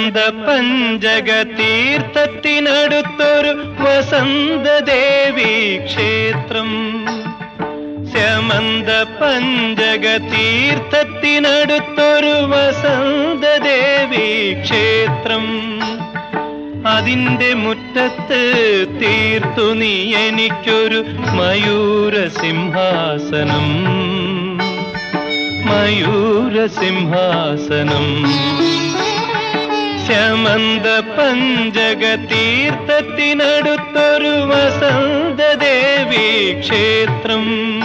ശമന്ത പഞ്ചക തീർത്ഥത്തിനടുത്തൊരു വസന്തദേവി ക്ഷേത്രം ശമന്ത പഞ്ചക തീർത്ഥത്തിനടുത്തൊരു വസന്തദേവി ക്ഷേത്രം അതിന്റെ മുറ്റത്ത് തീർത്തു നീ എനിക്കൊരു മയൂര സിംഹാസനം മയൂര സിംഹാസനം ശമന്ത പഞ്ചക തീർത്ഥത്തിനടുത്തൊരു വസന്തദേവി ക്ഷേത്രം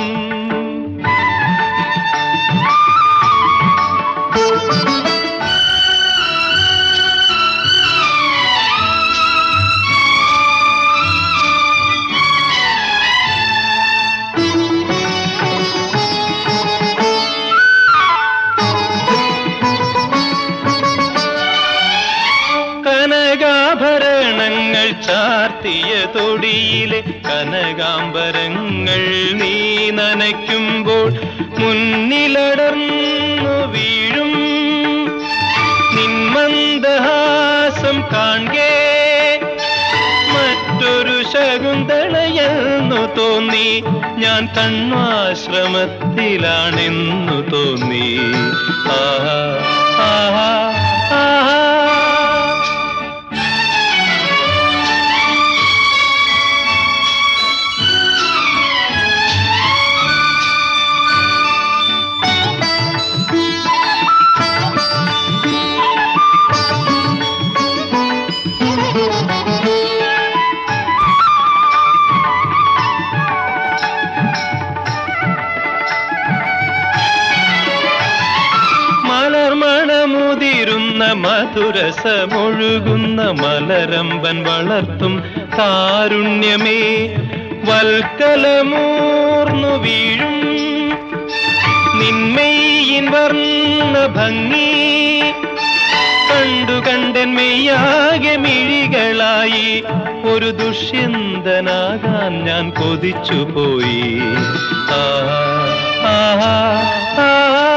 കനകാഭരണങ്ങൾ ചാർത്തിയ തൊടിയിലെ കനകാംബരങ്ങൾ നീ നനയ്ക്കുമ്പോൾ മുന്നിലടർന്നു വീഴും നിന്മന്ദഹാസം കാൺകേ മറ്റൊരു ശകുന്തളയെന്നു തോന്നി ഞാൻ കണ്വാശ്രമത്തിലാണെന്നു തോന്നി ആഹാ ആഹാ ആഹാ മലർമണമുതിരുന്ന മധുരസമൊഴുകുന്ന മലരമ്പൻ വളർത്തും കാരുണ്യമേ വൽക്കലമൂർന്നു വീഴും നിന്മയിൻ വർണ്ണ ഭംഗി കണ്ടു കണ്ടൻ മെയ്യാകെ മിഴികളായി ഒരു ദുഷ്യന്തനാകാൻ ഞാൻ കൊതിച്ചു പോയി ആഹാ ആഹാ ആഹാ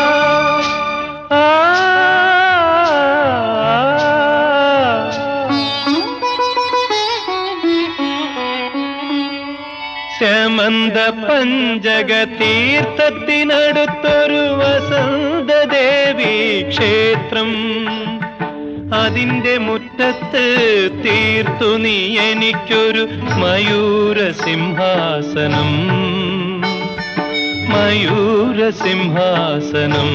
ശമന്ത പഞ്ചക തീർത്ഥത്തിനടുത്തൊരു വസന്തദേവി ക്ഷേത്രം അതിന്റെ മുറ്റത്ത് തീർത്തു നീ എനിക്കൊരു മയൂര സിംഹാസനം മയൂര സിംഹാസനം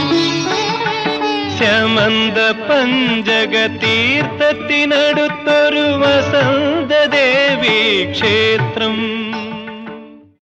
ശമന്ത പഞ്ചക തീർത്ഥത്തിനടുത്തൊരു വസന്തദേവി ക്ഷേത്രം